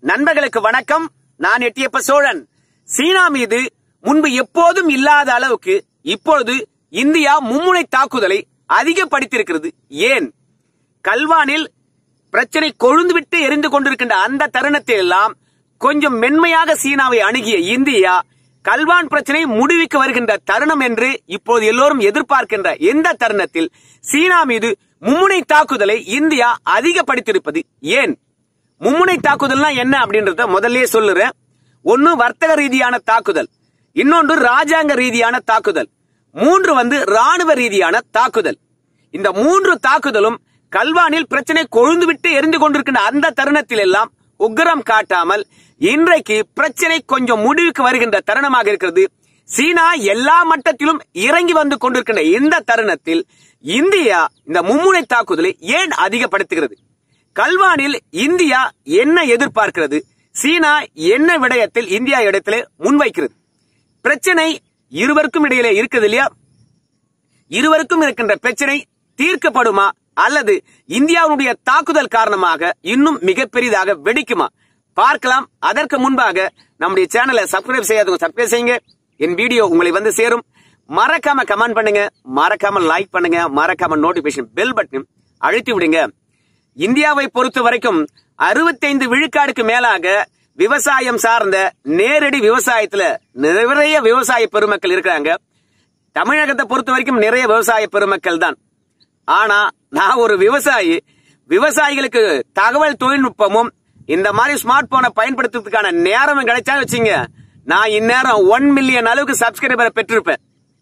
நண்பர்களுக்கு வணக்கம் நான் எட்டியப்ப சோழன் சீனா மீது முன்பு எப்போதும் இல்லாத அளவுக்கு இப்பொழுது இந்தியா மும்முனை தாக்குதலை அதிகப்படுத்தியிருக்கிறது ஏன் கல்வானில் பிரச்சனை கொழுந்துவிட்டு எரிந்து கொண்டிருக்கின்ற அந்த தருணத்தில் எல்லாம் கொஞ்சம் மென்மையாக சீனாவை அணுகிய இந்தியா கல்வான் பிரச்சனை முடிவுக்கு வருகின்ற தருணம் என்று இப்போது எல்லோரும் எதிர்பார்க்கின்ற எந்த தருணத்தில் சீனா மீது மும்முனை தாக்குதலை இந்தியா அதிகப்படுத்தியிருப்பது ஏன் மும்முனை தாக்குதல்னா என்ன அப்படின்றத முதல்லயே சொல்லுறேன் ஒன்னு வர்த்தக ரீதியான தாக்குதல் இன்னொன்று ராஜாங்க ரீதியான தாக்குதல் மூன்று வந்து ராணுவ ரீதியான தாக்குதல் இந்த மூன்று தாக்குதலும் கல்வானில் பிரச்சனை கொழுந்துவிட்டு எரிந்து கொண்டிருக்கின்ற அந்த தருணத்தில் எல்லாம் உக்கிரம் காட்டாமல் இன்றைக்கு பிரச்சனை கொஞ்சம் முடிவுக்கு வருகின்ற தருணமாக இருக்கிறது சீனா எல்லா மட்டத்திலும் இறங்கி வந்து கொண்டிருக்கின்ற இந்த தருணத்தில் இந்தியா இந்த மும்முனை தாக்குதலை ஏன் அதிகப்படுத்துகிறது கல்வானில் இந்தியா என்ன எதிர்பார்க்கிறது சீனா என்ன விடயத்தில் இந்தியா இடத்திலே முன்வைக்கிறது பிரச்சனை இருவருக்கும் இடையிலே இருக்குது இல்லையா இருவருக்கும் இருக்கின்ற பிரச்சனை தீர்க்கப்படுமா அல்லது இந்தியாவுடைய தாக்குதல் காரணமாக இன்னும் மிகப்பெரிதாக வெடிக்குமா பார்க்கலாம் அதற்கு முன்பாக நம்முடைய சேனலை சப்ஸ்கிரைப் செய்யாதவங்க சப்ஸ்கிரைப் செய்யுங்க என் வீடியோ உங்களை வந்து சேரும் மறக்காம கமெண்ட் பண்ணுங்க மறக்காம லைக் பண்ணுங்க மறக்காம நோட்டிபிகேஷன் பெல் பட்டன் அழுத்தி விடுங்க இந்தியாவை பொறுத்த வரைக்கும் அறுபத்தைந்து விழுக்காடுக்கு மேலாக விவசாயம் சார்ந்த நேரடி விவசாயத்துல நிறைய விவசாய பெருமக்கள் இருக்கிறாங்க தமிழகத்தை பொறுத்த வரைக்கும் நிறைய விவசாய பெருமக்கள் தான் ஆனா நான் ஒரு விவசாயி விவசாயிகளுக்கு தகவல் தொழில்நுட்பமும் இந்த மாதிரி ஸ்மார்ட் போனை பயன்படுத்துறதுக்கான நேரமும் கிடைச்சா வச்சுங்க நான் இந்நேரம் ஒன் மில்லியன் அளவுக்கு சப்ஸ்கிரைபரை பெற்றிருப்பேன்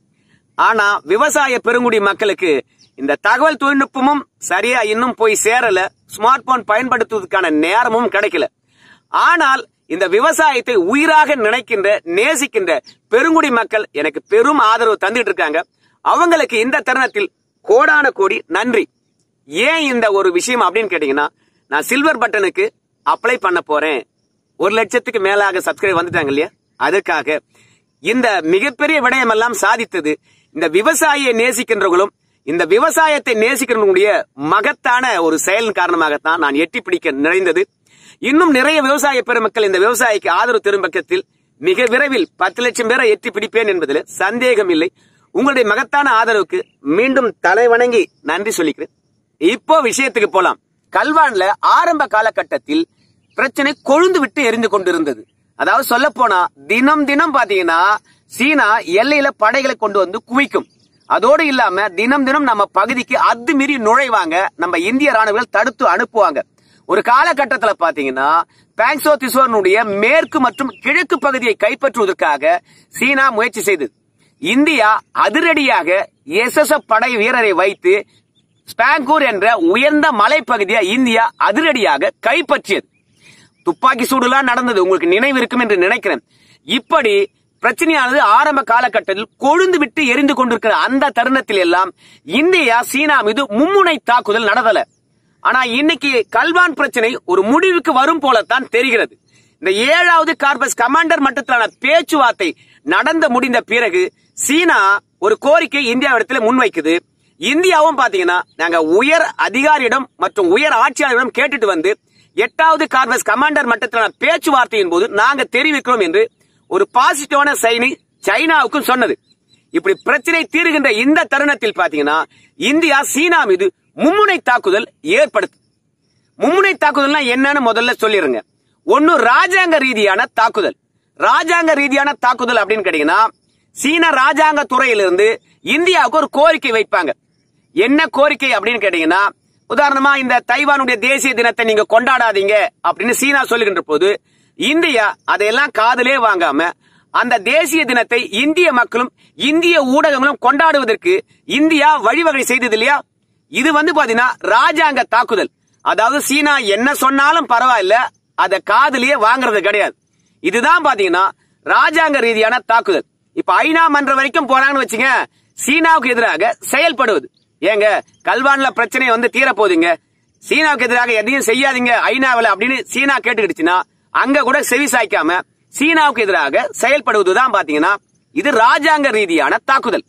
ஆனா விவசாய பெருங்குடி மக்களுக்கு இந்த தகவல் தொழில்நுட்பமும் சரியா இன்னும் போய் சேரல ஸ்மார்ட் போன் பயன்படுத்துவதற்கான நேரமும் கிடைக்கல ஆனால் இந்த விவசாயத்தை உயிராக நினைக்கின்ற நேசிக்கின்ற பெருங்குடி மக்கள் எனக்கு பெரும் ஆதரவு தந்துட்டு இருக்காங்க அவங்களுக்கு இந்த தருணத்தில் கோடான கோடி நன்றி ஏன் இந்த ஒரு விஷயம் அப்படின்னு கேட்டீங்கன்னா நான் சில்வர் பட்டனுக்கு அப்ளை பண்ண போறேன் ஒரு லட்சத்துக்கு மேலாக சப்ஸ்கிரைப் வந்துட்டாங்க இல்லையா அதற்காக இந்த மிகப்பெரிய விடயம் எல்லாம் சாதித்தது இந்த விவசாயியை நேசிக்கின்றவர்களும் இந்த விவசாயத்தை நேசிக்கிறவங்களுடைய மகத்தான ஒரு செயலின் காரணமாகத்தான் நான் எட்டி பிடிக்க நிறைந்தது இன்னும் நிறைய விவசாய பெருமக்கள் இந்த விவசாயிக்கு ஆதரவு தரும் பக்கத்தில் மிக விரைவில் பத்து லட்சம் பேரை எட்டி பிடிப்பேன் என்பதில் சந்தேகம் இல்லை உங்களுடைய மகத்தான ஆதரவுக்கு மீண்டும் தலை வணங்கி நன்றி சொல்லிக்கிறேன் இப்போ விஷயத்துக்கு போலாம் கல்வான்ல ஆரம்ப காலகட்டத்தில் பிரச்சனை கொழுந்து விட்டு எரிந்து கொண்டிருந்தது அதாவது சொல்ல போனா தினம் தினம் பாத்தீங்கன்னா சீனா எல்லையில படைகளை கொண்டு வந்து குவிக்கும் அதோடு இல்லாம தினம் தினம் நம்ம பகுதிக்கு அத்துமீறி நுழைவாங்க நம்ம இந்திய ராணுவங்கள் தடுத்து அனுப்புவாங்க ஒரு காலகட்டத்துல பாத்தீங்கன்னா பேங்சோ திசோரனுடைய மேற்கு மற்றும் கிழக்கு பகுதியை கைப்பற்றுவதற்காக சீனா முயற்சி செய்தது இந்தியா அதிரடியாக எஸ்எஸ்எஃப் படை வீரரை வைத்து ஸ்பாங்கூர் என்ற உயர்ந்த மலைப்பகுதியை இந்தியா அதிரடியாக கைப்பற்றியது துப்பாக்கி சூடுலாம் நடந்தது உங்களுக்கு நினைவு இருக்கும் என்று நினைக்கிறேன் இப்படி பிரச்சனையானது ஆரம்ப காலகட்டத்தில் கொழுந்து விட்டு எரிந்து கொண்டிருக்கிற அந்த தருணத்தில் எல்லாம் இந்தியா சீனா மீது மும்முனை தாக்குதல் நடத்தல ஆனா இன்னைக்கு கல்வான் பிரச்சனை ஒரு முடிவுக்கு வரும் போலத்தான் தெரிகிறது இந்த ஏழாவது கார்பஸ் கமாண்டர் மட்டத்திலான பேச்சுவார்த்தை நடந்து முடிந்த பிறகு சீனா ஒரு கோரிக்கை இந்தியாவிடத்தில் முன்வைக்குது இந்தியாவும் பாத்தீங்கன்னா நாங்க உயர் அதிகாரியிடம் மற்றும் உயர் ஆட்சியாளரிடம் கேட்டுட்டு வந்து எட்டாவது கார்பஸ் கமாண்டர் மட்டத்திலான பேச்சுவார்த்தையின் போது நாங்க தெரிவிக்கிறோம் என்று ஒரு பாசிட்டிவான சைனி சைனாவுக்கும் சொன்னது இப்படி பிரச்சனை தீருகின்ற இந்த தருணத்தில் பாத்தீங்கன்னா இந்தியா சீனா மீது மும்முனை தாக்குதல் ஏற்படுத்து மும்முனை தாக்குதல்னா என்னன்னு முதல்ல சொல்லிருங்க ஒன்னு ராஜாங்க ரீதியான தாக்குதல் ராஜாங்க ரீதியான தாக்குதல் அப்படின்னு கேட்டீங்கன்னா சீன ராஜாங்க துறையிலிருந்து இந்தியாவுக்கு ஒரு கோரிக்கை வைப்பாங்க என்ன கோரிக்கை அப்படின்னு கேட்டீங்கன்னா உதாரணமா இந்த தைவானுடைய தேசிய தினத்தை நீங்க கொண்டாடாதீங்க அப்படின்னு சீனா சொல்லுகின்ற போது இந்தியா அதையெல்லாம் காதலே வாங்காம அந்த தேசிய தினத்தை இந்திய மக்களும் இந்திய ஊடகங்களும் கொண்டாடுவதற்கு இந்தியா வழிவகை செய்தது இல்லையா இது வந்து பாத்தீங்கன்னா ராஜாங்க தாக்குதல் அதாவது சீனா என்ன சொன்னாலும் பரவாயில்ல அத காதலியே வாங்குறது கிடையாது இதுதான் பாத்தீங்கன்னா ராஜாங்க ரீதியான தாக்குதல் இப்ப ஐநா மன்றம் வரைக்கும் போறாங்கன்னு வச்சுங்க சீனாவுக்கு எதிராக செயல்படுவது ஏங்க கல்வான்ல பிரச்சனை வந்து தீர போகுதுங்க சீனாவுக்கு எதிராக எதையும் செய்யாதீங்க ஐநாவில் அப்படின்னு சீனா கேட்டுக்கிடுச்சுன்னா அங்க கூட செவி சாய்க்காம சீனாவுக்கு எதிராக செயல்படுவதுதான் பாத்தீங்கன்னா இது ராஜாங்க ரீதியான தாக்குதல்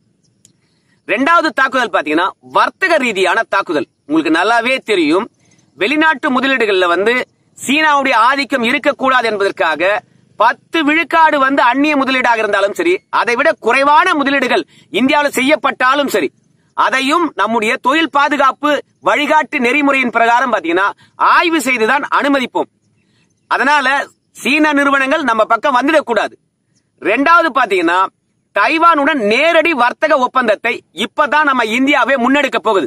ரெண்டாவது தாக்குதல் பாத்தீங்கன்னா வர்த்தக ரீதியான தாக்குதல் உங்களுக்கு நல்லாவே தெரியும் வெளிநாட்டு முதலீடுகள்ல வந்து சீனாவுடைய ஆதிக்கம் இருக்கக்கூடாது என்பதற்காக பத்து விழுக்காடு வந்து அந்நிய முதலீடாக இருந்தாலும் சரி அதை விட குறைவான முதலீடுகள் இந்தியாவில் செய்யப்பட்டாலும் சரி அதையும் நம்முடைய தொழில் பாதுகாப்பு வழிகாட்டு நெறிமுறையின் பிரகாரம் பாத்தீங்கன்னா ஆய்வு செய்துதான் அனுமதிப்போம் அதனால சீன நிறுவனங்கள் நம்ம பக்கம் வந்துடக்கூடாது ரெண்டாவது பாத்தீங்கன்னா தைவானுடன் நேரடி வர்த்தக ஒப்பந்தத்தை இப்பதான் நம்ம இந்தியாவே முன்னெடுக்க போகுது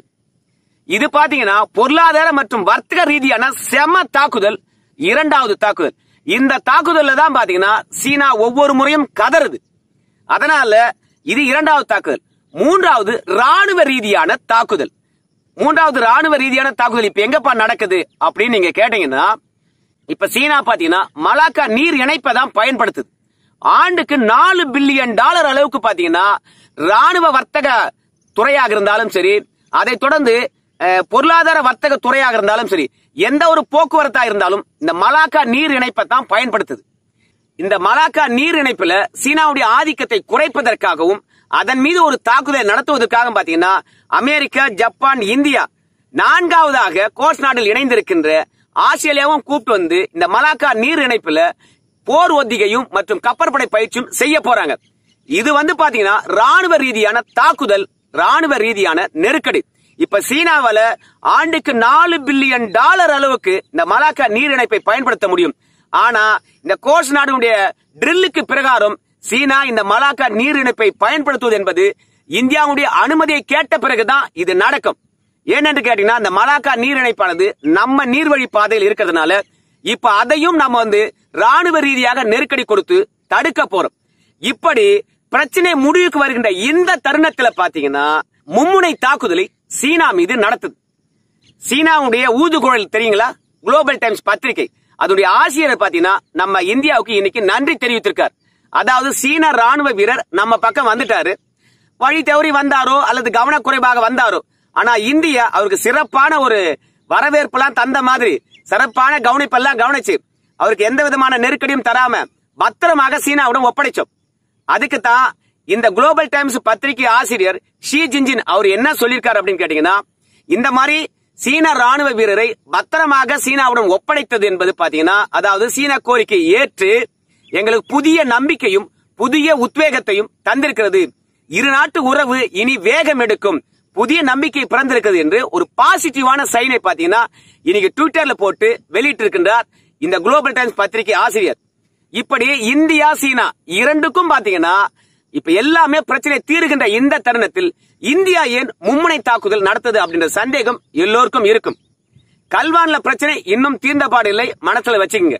இது பாத்தீங்கன்னா பொருளாதார மற்றும் வர்த்தக ரீதியான செம தாக்குதல் இரண்டாவது தாக்குதல் இந்த தாக்குதல்ல தான் பாத்தீங்கன்னா சீனா ஒவ்வொரு முறையும் கதறுது அதனால இது இரண்டாவது தாக்குதல் மூன்றாவது ராணுவ ரீதியான தாக்குதல் மூன்றாவது ராணுவ ரீதியான தாக்குதல் இப்ப எங்கப்பா நடக்குது அப்படின்னு நீங்க கேட்டீங்கன்னா இப்ப சீனா பாத்தீங்கன்னா மலாக்கா நீர் இணைப்பை தான் பயன்படுத்துது ஆண்டுக்கு நாலு பில்லியன் டாலர் அளவுக்கு பாத்தீங்கன்னா ராணுவ வர்த்தக துறையாக இருந்தாலும் சரி அதை தொடர்ந்து அஹ், பொருளாதார வர்த்தக துறையாக இருந்தாலும் சரி எந்த ஒரு போக்குவரத்தா இருந்தாலும் இந்த மலாக்கா நீர் இணைப்பை தான் பயன்படுத்துது இந்த மலாக்கா நீர் இணைப்புல சீனாவுடைய ஆதிக்கத்தை குறைப்பதற்காகவும் அதன் மீது ஒரு தாக்குதலை நடத்துவதற்காக பாத்தீங்கன்னா அமெரிக்கா ஜப்பான் இந்தியா நான்காவதாக கோர்ஸ் நாட்டில் இணைந்திருக்கின்ற ஆஸ்திரேலியாவும் கூப்பிட்டு வந்து இந்த மலாக்கா நீர் இணைப்புல போர் ஒத்திகையும் மற்றும் கப்பற்படை பயிற்சியும் செய்ய போறாங்க இது வந்து பாத்தீங்கன்னா ராணுவ ரீதியான தாக்குதல் ராணுவ ரீதியான நெருக்கடி இப்ப சீனாவால ஆண்டுக்கு நாலு பில்லியன் டாலர் அளவுக்கு இந்த மலாக்கா நீர் இணைப்பை பயன்படுத்த முடியும் ஆனா இந்த கோர்ஸ் நாடுடைய ட்ரில்லுக்கு பிரகாரம் சீனா இந்த மலாக்கா நீர் இணைப்பை பயன்படுத்துவது என்பது இந்தியாவுடைய அனுமதியை கேட்ட பிறகுதான் இது நடக்கும் ஏனென்று கேட்டீங்கன்னா இந்த மலாக்கா நீர் இணைப்பானது நம்ம நீர்வழி பாதையில் இருக்கிறதுனால இப்ப அதையும் நம்ம வந்து ராணுவ ரீதியாக நெருக்கடி கொடுத்து தடுக்க போறோம் இப்படி பிரச்சனை முடிவுக்கு வருகின்ற இந்த தருணத்துல பாத்தீங்கன்னா மும்முனை தாக்குதலை சீனா மீது நடத்துது சீனாவுடைய ஊதுகுழல் தெரியுங்களா குளோபல் டைம்ஸ் பத்திரிகை அதனுடைய ஆசிரியர் பாத்தீங்கன்னா நம்ம இந்தியாவுக்கு இன்னைக்கு நன்றி தெரிவித்திருக்கார் அதாவது சீன ராணுவ வீரர் நம்ம பக்கம் வந்துட்டாரு வழி தவறி வந்தாரோ அல்லது கவனக்குறைவாக வந்தாரோ ஆனா இந்தியா அவருக்கு சிறப்பான ஒரு வரவேற்பெல்லாம் தந்த மாதிரி சிறப்பான கவனிப்பெல்லாம் கவனிச்சு அவருக்கு எந்த விதமான நெருக்கடியும் தராம பத்திரமாக சீனாவுடன் ஒப்படைச்சோம் அதுக்கு தான் இந்த குளோபல் டைம்ஸ் பத்திரிகை ஆசிரியர் ஷி ஜின்ஜின் அவர் என்ன சொல்லியிருக்காரு அப்படின்னு கேட்டீங்கன்னா இந்த மாதிரி சீன ராணுவ வீரரை பத்திரமாக சீனாவுடன் ஒப்படைத்தது என்பது பாத்தீங்கன்னா அதாவது சீன கோரிக்கை ஏற்று எங்களுக்கு புதிய நம்பிக்கையும் புதிய உத்வேகத்தையும் தந்திருக்கிறது இரு நாட்டு உறவு இனி வேகம் எடுக்கும் புதிய நம்பிக்கை பிறந்திருக்கிறது என்று ஒரு பாசிட்டிவான சைனை பாத்தீங்கன்னா இன்னைக்கு ட்விட்டர்ல போட்டு வெளியிட்டு இருக்கின்றார் இந்த குளோபல் டைம்ஸ் பத்திரிகை ஆசிரியர் இப்படி இந்தியா சீனா இரண்டுக்கும் பாத்தீங்கன்னா இப்ப எல்லாமே பிரச்சனை தீருகின்ற இந்த தருணத்தில் இந்தியா ஏன் மும்முனை தாக்குதல் நடத்துது அப்படின்ற சந்தேகம் எல்லோருக்கும் இருக்கும் கல்வான்ல பிரச்சனை இன்னும் தீர்ந்தபாடு இல்லை மனசுல வச்சுக்கோங்க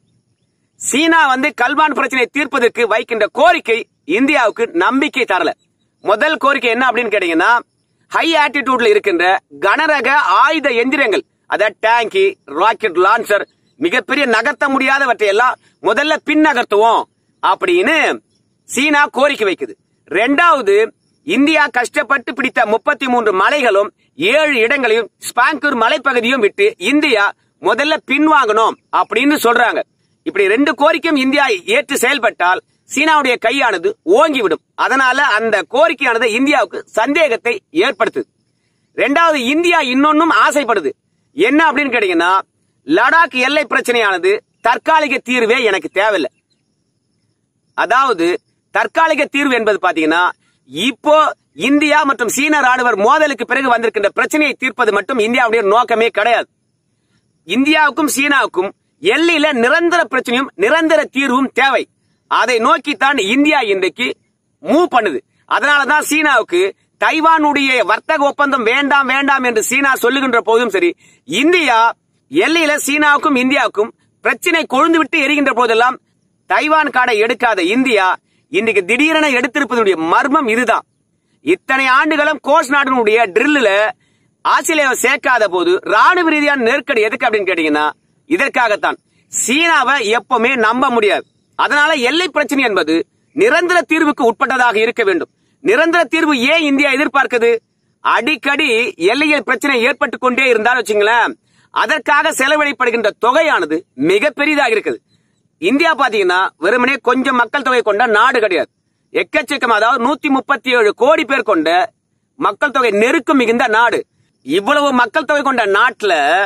சீனா வந்து கல்வான் பிரச்சனை தீர்ப்பதற்கு வைக்கின்ற கோரிக்கை இந்தியாவுக்கு நம்பிக்கை தரல முதல் கோரிக்கை என்ன அப்படின்னு கேட்டீங்கன்னா ஹை ஆட்டிடியூட்ல இருக்கின்ற கனரக ஆயுத எந்திரங்கள் அதாவது டேங்கி ராக்கெட் லான்ச்சர் மிகப்பெரிய நகர்த்த முடியாதவற்றை எல்லாம் முதல்ல பின் நகர்த்துவோம் அப்படின்னு சீனா கோரிக்கை வைக்குது ரெண்டாவது இந்தியா கஷ்டப்பட்டு பிடித்த முப்பத்தி மூன்று மலைகளும் ஏழு இடங்களையும் ஸ்பாங்கூர் மலைப்பகுதியும் விட்டு இந்தியா முதல்ல பின்வாங்கணும் அப்படின்னு சொல்றாங்க இப்படி ரெண்டு கோரிக்கையும் இந்தியா ஏற்று செயல்பட்டால் சீனாவுடைய கையானது ஓங்கிவிடும் அதனால அந்த கோரிக்கையானது இந்தியாவுக்கு சந்தேகத்தை ஏற்படுத்துது ரெண்டாவது இந்தியா இன்னொன்னும் ஆசைப்படுது என்ன அப்படின்னு கேட்டீங்கன்னா லடாக் எல்லை பிரச்சனையானது தற்காலிக தீர்வே எனக்கு தேவையில்லை அதாவது தற்காலிக தீர்வு என்பது பாத்தீங்கன்னா இப்போ இந்தியா மற்றும் சீன ராணுவர் மோதலுக்கு பிறகு வந்திருக்கின்ற பிரச்சனையை தீர்ப்பது மட்டும் இந்தியாவுடைய நோக்கமே கிடையாது இந்தியாவுக்கும் சீனாவுக்கும் எல்லையில நிரந்தர பிரச்சனையும் நிரந்தர தீர்வும் தேவை அதை நோக்கித்தான் இந்தியா இன்றைக்கு மூவ் பண்ணுது அதனாலதான் சீனாவுக்கு தைவானுடைய வர்த்தக ஒப்பந்தம் வேண்டாம் வேண்டாம் என்று சீனா சொல்லுகின்ற போதும் சரி இந்தியா எல்லையில சீனாவுக்கும் இந்தியாவுக்கும் பிரச்சனை கொழுந்து விட்டு எரிகின்ற போதெல்லாம் தைவான் காடை எடுக்காத இந்தியா இன்றைக்கு திடீரென எடுத்திருப்பதனுடைய மர்மம் இதுதான் இத்தனை ஆண்டுகளும் கோஸ் நாட்டினுடைய ட்ரில்லுல ஆஸ்திரேலியாவை சேர்க்காத போது ராணுவ ரீதியான நெருக்கடி எதுக்கு அப்படின்னு கேட்டீங்கன்னா இதற்காகத்தான் சீனாவை எப்பவுமே நம்ப முடியாது அதனால எல்லை பிரச்சனை என்பது நிரந்தர தீர்வுக்கு உட்பட்டதாக இருக்க வேண்டும் நிரந்தர தீர்வு ஏன் இந்தியா எதிர்பார்க்குது அடிக்கடி எல்லையில் பிரச்சனை ஏற்பட்டு கொண்டே இருந்தாலும் வச்சுங்களேன் அதற்காக செலவழிப்படுகின்ற தொகையானது மிக பெரிதாக இருக்குது இந்தியா பாத்தீங்கன்னா வெறுமனே கொஞ்சம் மக்கள் தொகை கொண்ட நாடு கிடையாது எக்கச்சக்கம் அதாவது நூத்தி முப்பத்தி ஏழு கோடி பேர் கொண்ட மக்கள் தொகை நெருக்கம் மிகுந்த நாடு இவ்வளவு மக்கள் தொகை கொண்ட நாட்டுல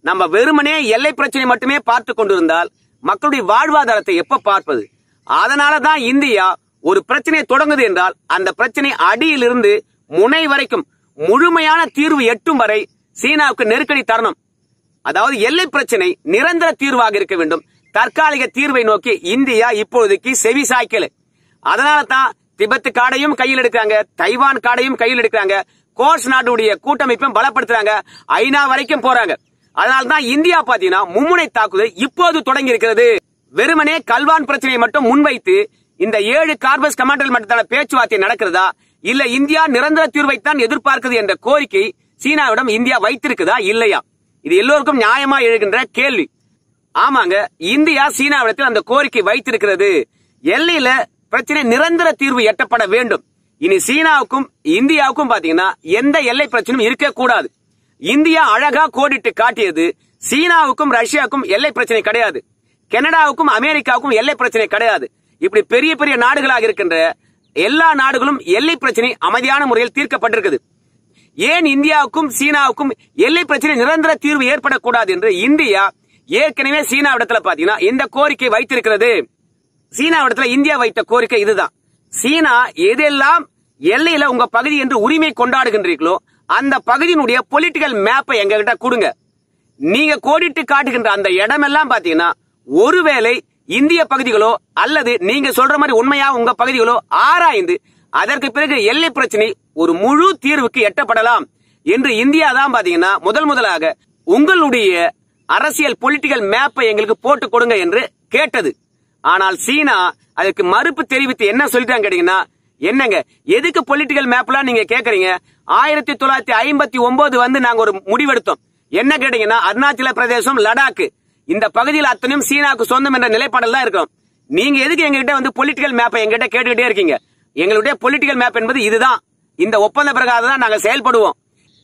நம்ம வெறுமனே எல்லை பிரச்சனை மட்டுமே பார்த்து கொண்டிருந்தால் மக்களுடைய வாழ்வாதாரத்தை எப்ப பார்ப்பது அதனால தான் இந்தியா ஒரு பிரச்சனையை தொடங்குது என்றால் அந்த பிரச்சனை அடியிலிருந்து முனை வரைக்கும் முழுமையான தீர்வு எட்டும் வரை சீனாவுக்கு நெருக்கடி தரணும் அதாவது எல்லை பிரச்சனை நிரந்தர தீர்வாக இருக்க வேண்டும் தற்காலிக தீர்வை நோக்கி இந்தியா இப்பொழுதைக்கு செவி சாய்க்கல அதனால தான் திபெத் காடையும் கையில் எடுக்கிறாங்க தைவான் காடையும் கையில் எடுக்கிறாங்க கோர்ஸ் நாட்டுடைய கூட்டமைப்பும் பலப்படுத்துறாங்க ஐநா வரைக்கும் போறாங்க அதனால தான் இந்தியா பாத்தீங்கன்னா மும்முனை தாக்குதல் இப்போது தொடங்கி இருக்கிறது வெறுமனே கல்வான் பிரச்சனையை மட்டும் முன்வைத்து இந்த ஏழு கார்பஸ் கமாண்டர் மட்டத்தான பேச்சுவார்த்தை நடக்கிறதா இல்ல இந்தியா நிரந்தர தீர்வைத்தான் எதிர்பார்க்குது என்ற கோரிக்கை சீனாவிடம் இந்தியா வைத்திருக்குதா இல்லையா இது எல்லோருக்கும் நியாயமா எழுகின்ற கேள்வி ஆமாங்க இந்தியா சீனாவிடத்தில் அந்த கோரிக்கை வைத்திருக்கிறது எல்லையில பிரச்சனை நிரந்தர தீர்வு எட்டப்பட வேண்டும் இனி சீனாவுக்கும் இந்தியாவுக்கும் பாத்தீங்கன்னா எந்த எல்லை பிரச்சனையும் இருக்க கூடாது இந்தியா அழகா கோடிட்டு காட்டியது சீனாவுக்கும் ரஷ்யாவுக்கும் எல்லை பிரச்சனை கிடையாது கனடாவுக்கும் அமெரிக்காவுக்கும் எல்லை பிரச்சனை கிடையாது இப்படி பெரிய பெரிய நாடுகளாக இருக்கின்ற எல்லா நாடுகளும் எல்லை பிரச்சனை அமைதியான முறையில் தீர்க்கப்பட்டிருக்குது ஏன் இந்தியாவுக்கும் சீனாவுக்கும் எல்லை பிரச்சனை நிரந்தர தீர்வு ஏற்படக்கூடாது என்று இந்தியா ஏற்கனவே சீனாவிடத்துல பாத்தீங்கன்னா இந்த கோரிக்கை வைத்திருக்கிறது சீனாவிடத்துல இந்தியா வைத்த கோரிக்கை இதுதான் சீனா எதெல்லாம் எல்லையில உங்க பகுதி என்று உரிமை கொண்டாடுகின்றீர்களோ அந்த பகுதியினுடைய பொலிட்டிக்கல் மேப்பை எங்க கிட்ட கொடுங்க நீங்க கோடிட்டு காட்டுகின்ற அந்த இடமெல்லாம் பாத்தீங்கன்னா ஒருவேளை இந்திய பகுதிகளோ அல்லது நீங்க சொல்ற மாதிரி உண்மையா உங்க பகுதிகளோ ஆராய்ந்து அதற்கு பிறகு எல்லை பிரச்சனை ஒரு முழு தீர்வுக்கு எட்டப்படலாம் என்று இந்தியா தான் பாத்தீங்கன்னா முதல் முதலாக உங்களுடைய அரசியல் பொலிட்டிக்கல் மேப்பை எங்களுக்கு போட்டு கொடுங்க என்று கேட்டது ஆனால் சீனா அதுக்கு மறுப்பு தெரிவித்து என்ன சொல்லிட்டாங்க கேட்டீங்கன்னா என்னங்க எதுக்கு பொலிட்டிக்கல் மேப்லாம் நீங்க கேக்குறீங்க ஆயிரத்தி தொள்ளாயிரத்தி ஐம்பத்தி ஒன்பது வந்து நாங்க ஒரு முடிவெடுத்தோம் என்ன கேட்டீங்கன்னா அருணாச்சல பிரதேசம் லடாக் இந்த பகுதியில் அத்தனையும் சீனாவுக்கு சொந்தம் என்ற நிலைப்பாடில் தான் இருக்கும் நீங்க எதுக்கு எங்ககிட்ட வந்து பொலிட்டிக்கல் மேப்பை எங்ககிட்ட கேட்டுக்கிட்டே இருக்கீங்க எங்களுடைய பொலிட்டிக்கல் மேப் என்பது இதுதான் இந்த ஒப்பந்த பிரகாரம் தான் நாங்க செயல்படுவோம்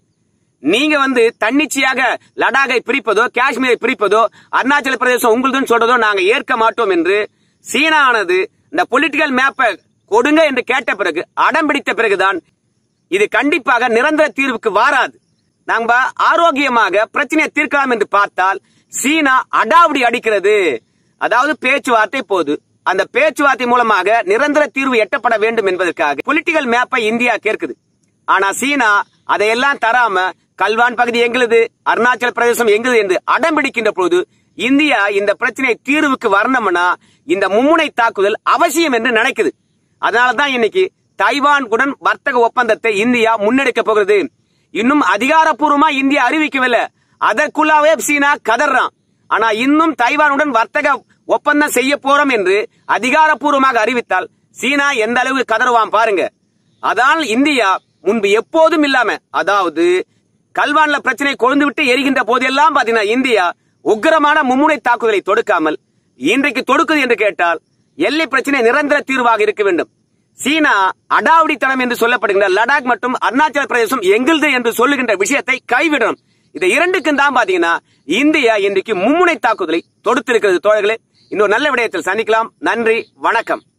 நீங்க வந்து தன்னிச்சையாக லடாக்கை பிரிப்பதோ காஷ்மீரை பிரிப்பதோ அருணாச்சல பிரதேசம் உங்களுதுன்னு சொல்றதோ நாங்க ஏற்க மாட்டோம் என்று சீனா ஆனது இந்த பொலிட்டிக்கல் மேப்பை கொடுங்க என்று கேட்ட பிறகு அடம் பிடித்த பிறகுதான் இது கண்டிப்பாக நிரந்தர தீர்வுக்கு வாராது நாம ஆரோக்கியமாக பிரச்சனையை தீர்க்கலாம் என்று பார்த்தால் சீனா அடாவடி அடிக்கிறது அதாவது பேச்சுவார்த்தை போது அந்த பேச்சுவார்த்தை மூலமாக நிரந்தர தீர்வு எட்டப்பட வேண்டும் என்பதற்காக பொலிட்டிக்கல் மேப்பை இந்தியா கேட்குது ஆனா சீனா அதையெல்லாம் தராம கல்வான் பகுதி எங்களுது அருணாச்சல பிரதேசம் எங்களுது என்று அடம் பிடிக்கின்ற பொழுது இந்தியா இந்த பிரச்சனை தீர்வுக்கு வரணும்னா இந்த மும்முனை தாக்குதல் அவசியம் என்று நினைக்குது அதனாலதான் இன்னைக்கு தைவானுடன் வர்த்தக ஒப்பந்தத்தை இந்தியா முன்னெடுக்க போகிறது இன்னும் அதிகாரப்பூர்வமா இந்தியா அறிவிக்கவில்லை அதற்குள்ளாவே சீனா கதறான் ஆனா இன்னும் தைவானுடன் வர்த்தக ஒப்பந்தம் செய்ய போறோம் என்று அதிகாரப்பூர்வமாக அறிவித்தால் சீனா எந்த அளவு கதறுவான் பாருங்க அதனால் இந்தியா முன்பு எப்போதும் இல்லாம அதாவது கல்வான்ல பிரச்சனை கொழுந்து விட்டு எரிகின்ற போதெல்லாம் பாத்தீங்கன்னா இந்தியா உக்கிரமான மும்முனை தாக்குதலை தொடுக்காமல் இன்றைக்கு தொடுக்குது என்று கேட்டால் எல்லை பிரச்சனை நிரந்தர தீர்வாக இருக்க வேண்டும் சீனா அடாவடித்தனம் என்று சொல்லப்படுகின்ற லடாக் மற்றும் அருணாச்சல பிரதேசம் எங்களுது என்று சொல்லுகின்ற விஷயத்தை கைவிடணும் இந்த இரண்டுக்கும் தான் பாத்தீங்கன்னா இந்தியா இன்றைக்கு மும்முனை தாக்குதலை தொடுத்திருக்கிறது தோழர்களே இன்னொரு நல்ல விடயத்தில் சந்திக்கலாம் நன்றி வணக்கம்